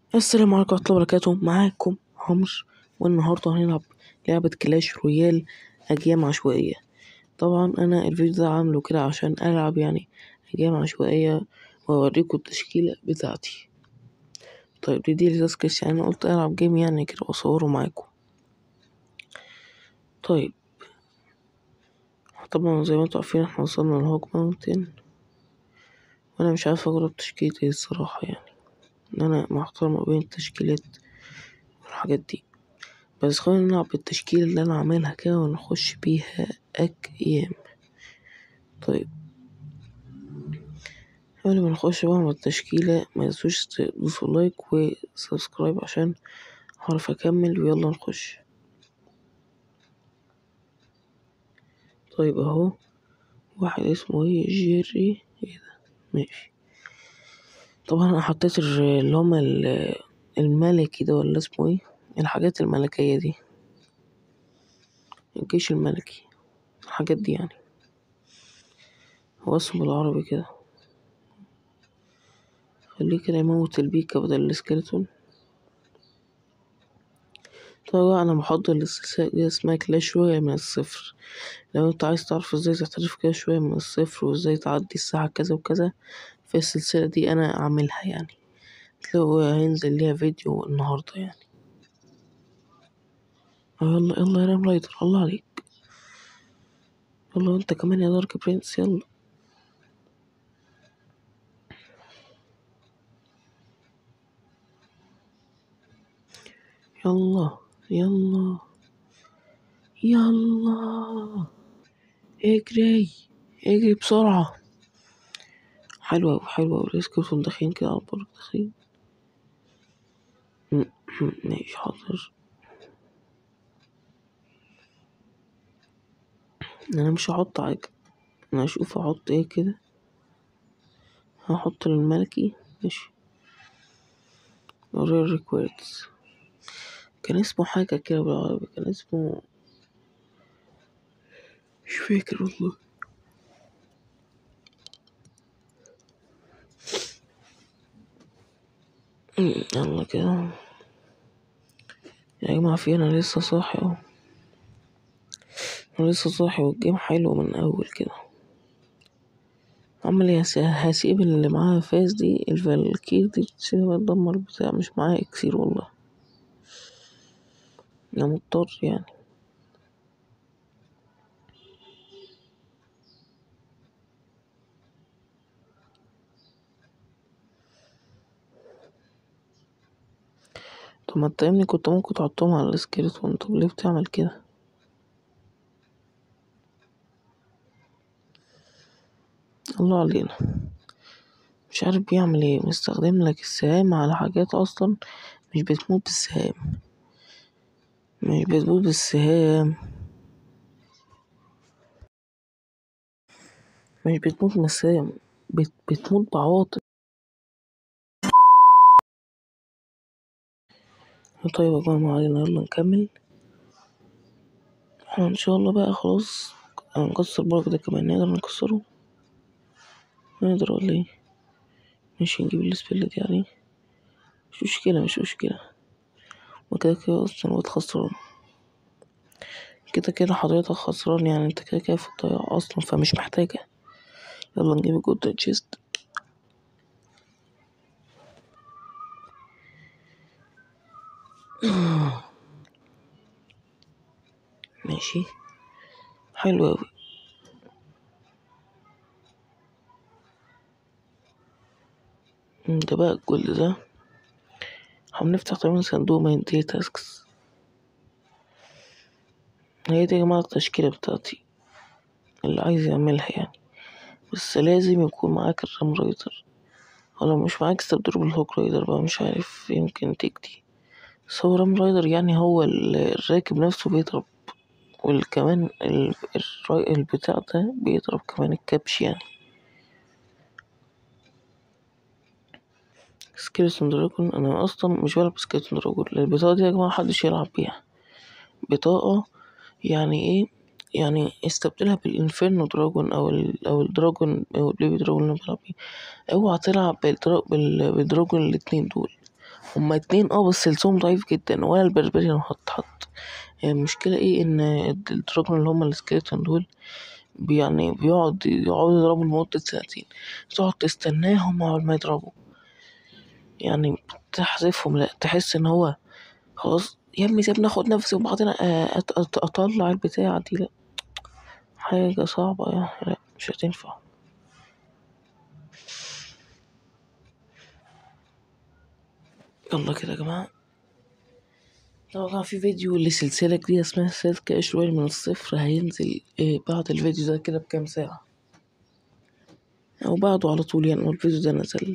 السلام عليكم ورحمة الله وبركاته معاكم عمرو والنهاردة هنلعب لعبة كلاش رويال أجيام عشوائية طبعا أنا الفيديو ده عامله كده عشان ألعب يعني أجيام عشوائية وأوريكم التشكيلة بتاعتي طيب دي دي تاسكس يعني أنا قلت ألعب جيم يعني كده وأصوره معاكم طيب طبعا زي ما انتوا عارفين احنا وصلنا لهوك ماونتن وأنا مش عارف أجرب تشكيلة ايه الصراحة يعني إن أنا محتار ما بين التشكيلات والحاجات دي بس خلينا نلعب بالتشكيلة اللي أنا عاملها كده ونخش بيها أيام طيب قبل ما نخش بقى مع التشكيلة متنسوش تدوسوا لايك وسبسكرايب عشان أعرف أكمل ويلا نخش طيب أهو واحد اسمه ايه جيري ايه ده ماشي طبعا أنا حطيت اللي هما الملكي ده ولا اسمه ايه الحاجات الملكية دي الجيش الملكي الحاجات دي يعني هو اسمه بالعربي كده خليه كده يموت البيكا بدل السكيلتون طبعا انا بحضر للسلسلة دي اسمها كلاش رويال من الصفر لو انت عايز تعرف ازاي تحترف كلاش رويال من الصفر وازاي تعدي الساعة كذا وكذا في السلسلة دي انا عاملها يعني تلاقوا هينزل ليها فيديو النهاردة يعني يلا يلا يا رام رايدر الله عليك يلا انت كمان يا دارك برنس يلا يلا يلا يلا اجري اجري بسرعة حلوة أوي حلوة أوي السكرتون داخلين كده على البرج داخلين ماشي حاضر انا مش هحط حاجة انا هشوف احط ايه كده هحط الملكي ماشي رير ريكوردز كان اسمه حاجة كده بالعربي كان اسمه مش فاكر والله يلا كده يا جماعة في أنا لسه صاحي أهو أنا لسه صاحي والجيم حلو من أول كده عمال ايه هسيب اللي معاها فاز دي الفالكير دي تسيبها تدمر بتاع مش معاها اكسير والله أنا مضطر يعني طب ما انت يا ابني كنت ممكن تحطهم على السكيلتون طب ليه بتعمل كده الله علينا مش عارف بيعمل ايه مستخدم لك السهام على حاجات اصلا مش بتموت بالسهام مش بتموت بالسهام مش بتموت من السهام بت... بتموت بعواطف طيب يا جماعة ما علينا يلا نكمل احنا ان شاء الله بقى خلاص هنكسر البرج ده كمان نقدر نكسره نقدر ولا ايه ماشي نجيب السبيل دي يعني مش مشكلة مش مشكلة وكده كده اصلا وقت خسران كده كده حضرتك خسران يعني انت كده كده في الضياع اصلا فمش محتاجة يلا نجيب الجولدن تشيست ماشي حلو اوي ده بقى الجولد ده هنفتح تمام صندوق ما ينتهي تاسكس هي دي يا جماعة التشكيلة بتاعتي اللي عايز يعملها يعني بس لازم يكون معاك الرام رايدر ولو مش معاك استبدله بالهوك رايدر بقى مش عارف يمكن تكتي بس هو رام رايدر يعني هو الراكب نفسه بيضرب وكمان البتاع ده بيضرب كمان الكبش يعني سكيلتون دراجون انا اصلا مش بلعب سكيلتون دراجون البطاقة دي يا جماعة محدش يلعب بيها بطاقة يعني ايه يعني استبدلها بالانفيرنو دراجون او ال او الدراجون او البيبي دراجون اللي بلعب بيه اوعى تلعب بالدراجون الاتنين دول هما اتنين اه بس لسانهم ضعيف جدا ولا البربريان حط حط هي المشكلة ايه ان الدراجون اللي هما السكيلتون دول يعني بيقعد يقعدوا يضربوا لمدة سنتين تقعد تستناهم عقبال ما يضربوا يعني تحذفهم لا تحس ان هو خلاص يا ابني سيبني اخد نفسي وبعدين اطلع البتاعة دي لا حاجة صعبة يعني لا مش هتنفع يلا كده يا جماعة طبعا في فيديو لسلسلة جديدة اسمها سلسلة كاش رويال من الصفر هينزل بعد الفيديو ده كده بكام ساعة أو بعده على طول يعني الفيديو ده نزل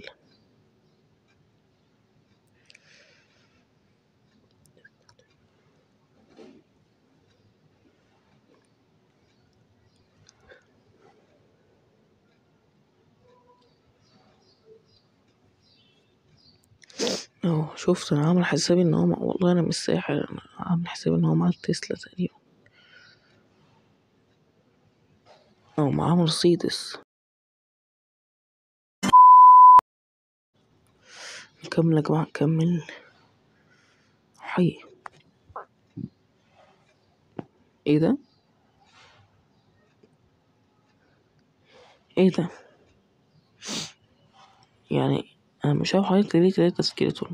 اهو شفت انا عامل حسابي ان هو والله انا مش ساحر انا عامل حسابي ان هو معاه تسلا تقريبا او معاه مرسيدس نكمل يا جماعة نكمل حي ايه ده ايه ده يعني انا مش عارف حضرتك ليه تلاتة سكيلتون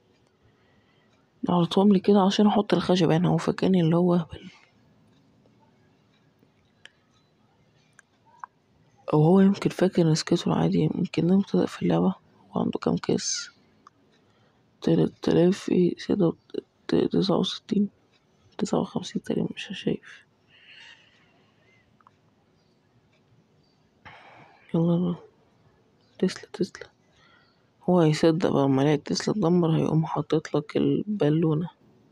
عرضتهم لي كده عشان احط الخشب يعني هو فاكرني اللي هو هبل او هو يمكن فاكر ان سكيلتون عادي يمكن ده مبتدأ في اللعبة وعنده كام كاس تلات آلاف ايه ستة تسعة وستين تسعة وخمسين تقريبا مش شايف يلا يلا تسلا تسلا هو هيصدق بقى لما يلاقي تسلا اتدمر هيقوم حاططلك البالونة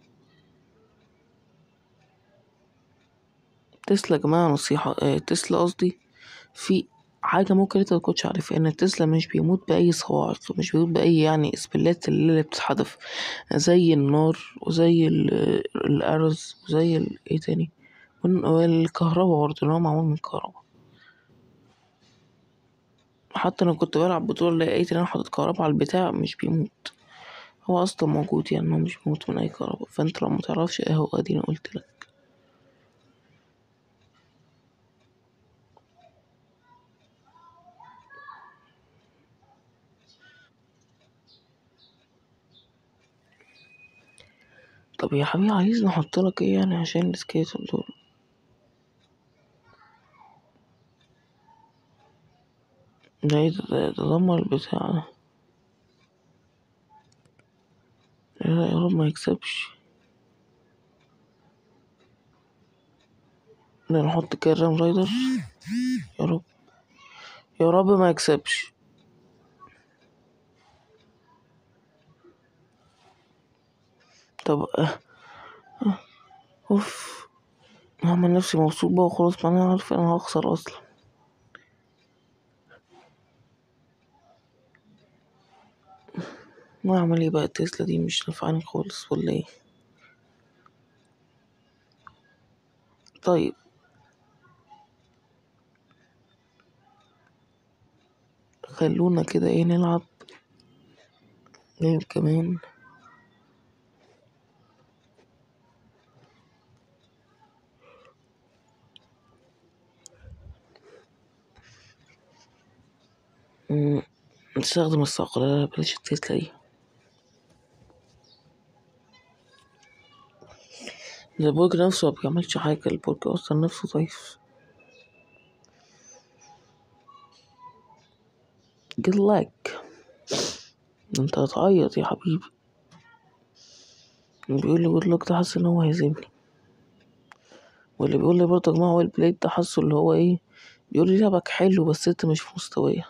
تسلا يا جماعة نصيحة اه تسلا قصدي في حاجة ممكن انت متكنتش عارفها ان تسلا مش بيموت بأي صواعق مش بيموت بأي يعني سبلات اللي بتتحدف زي النار وزي الأرز وزي ال ايه تاني والكهربا برضه اللي هو معمول من كهربا حتى انا كنت بلعب بطولة لقيت ان انا حاطط كهربا على البتاع مش بيموت هو اصلا موجود يعني هو مش بيموت من اي كهربا فانت لو متعرفش ايه هو اديني قلت لك طب يا حبيبي عايز نحطلك ايه يعني عشان السكيتون دول ده ايه ده دمر البتاع ده لا يا رب ما يكسبش ده نحط كده الرام رايدر يا رب يا رب ما يكسبش طب اه اه اوف هعمل نفسي مبسوط بقى وخلاص ما انا عارف انا هخسر اصلا واعمل ايه بقى التسلا دي مش نافعاني خالص ولا ايه طيب خلونا كده ايه نلعب جيم كمان نستخدم الصقر لا بلاش التسلا دي ده البرج نفسه مبيعملش حاجة البرج أصلا نفسه ضعيف جود لك انت هتعيط يا حبيبي اللي بيقول لي جود لك ده حاسس ان هو هيهزمني واللي بيقول لي برضه يا جماعه ويل بلايد ده حاسه اللي هو ايه بيقول لي لعبك حلو بس انت مش في مستوايا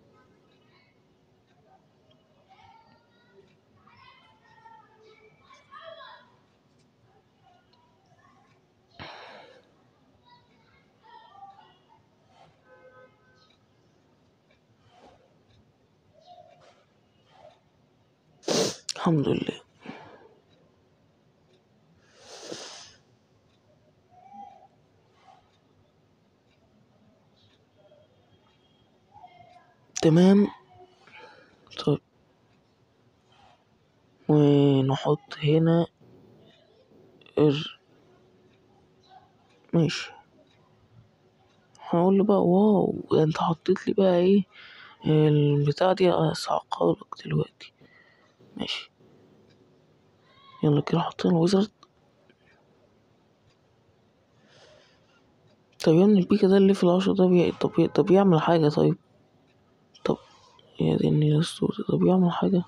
الحمد لله تمام طيب ونحط هنا ار ماشي هقول له بقى واو انت حطيت لي بقى ايه البتاع دي هصعقها لك دلوقتي ماشي يلا كده حطينا الويزرد طب يا ابني البيكا ده اللي في العشرة ده بي... طب طب يعمل حاجة طيب طب يا دي النيل السوداء طب يعمل حاجة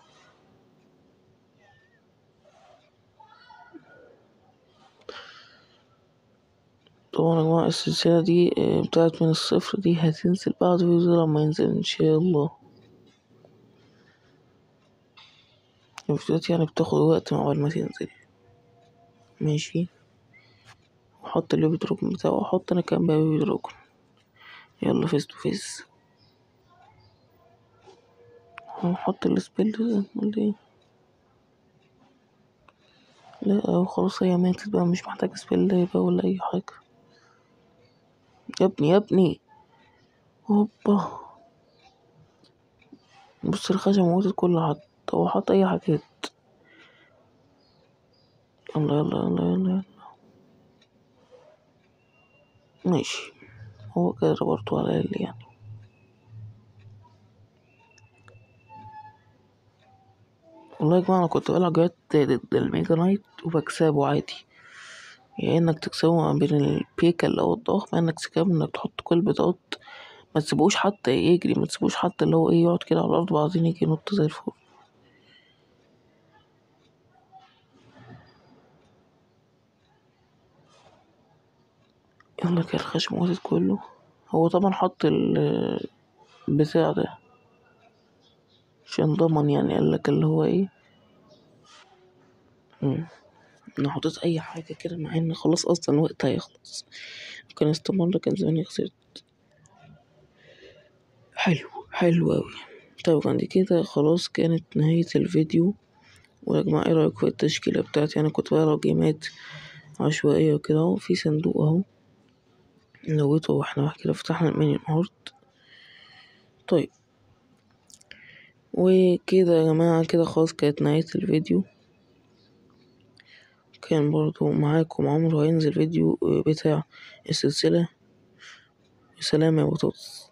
طبعا يا جماعة السلسلة دي آه، بتاعت من الصفر دي هتنزل بعد فيديو لما ينزل إن شاء الله الفيديوهات يعني بتاخد وقت عقبال ما تنزل ماشي وأحط البيبي دروجن بتاعه وأحط أنا كمان بقى بيبي دروجن يلا فيس تو فيس هنحط السبيل ده ولا ايه لا أو خلاص هي ماتت بقى مش محتاج سبيل ده بقى ولا أي حاجة يا ابني يا ابني هوبا بص الخشب موتت كل حد هو حط أي حاجات يلا يلا يلا يلا يلا ماشي هو كده برضه على اللي يعني والله يا جماعة أنا كنت بلعب جوات ضد الميجا نايت وبكسبه عادي يا إنك تكسبه ما بين البيكا اللي هو الضخم يا إنك تكسبه إنك تحط كل بيضات ما تسيبوش حتى يجري ما تسيبوش حتى اللي هو إيه يقعد كده على الأرض وبعدين يجي ينط زي الفل يلا كده الخشب موتت كله هو طبعا حط ال البتاع ده عشان ضمن يعني قالك اللي هو ايه مم. انا حطيت اي حاجة كده مع ان خلاص اصلا الوقت هيخلص لو كان استمر كان زماني خسرت حلو حلو اوي طيب عندي كده خلاص كانت نهاية الفيديو ويا جماعة ايه رأيكم في التشكيلة بتاعتي انا كنت بلعب جيمات عشوائية وكده اهو في صندوق اهو نويته واحنا كده فتحنا المنيو النهارده طيب وكده يا جماعة كده خلاص كانت نهاية الفيديو كان برضو معاكم عمرو هينزل فيديو بتاع السلسلة سلام يا بطاطس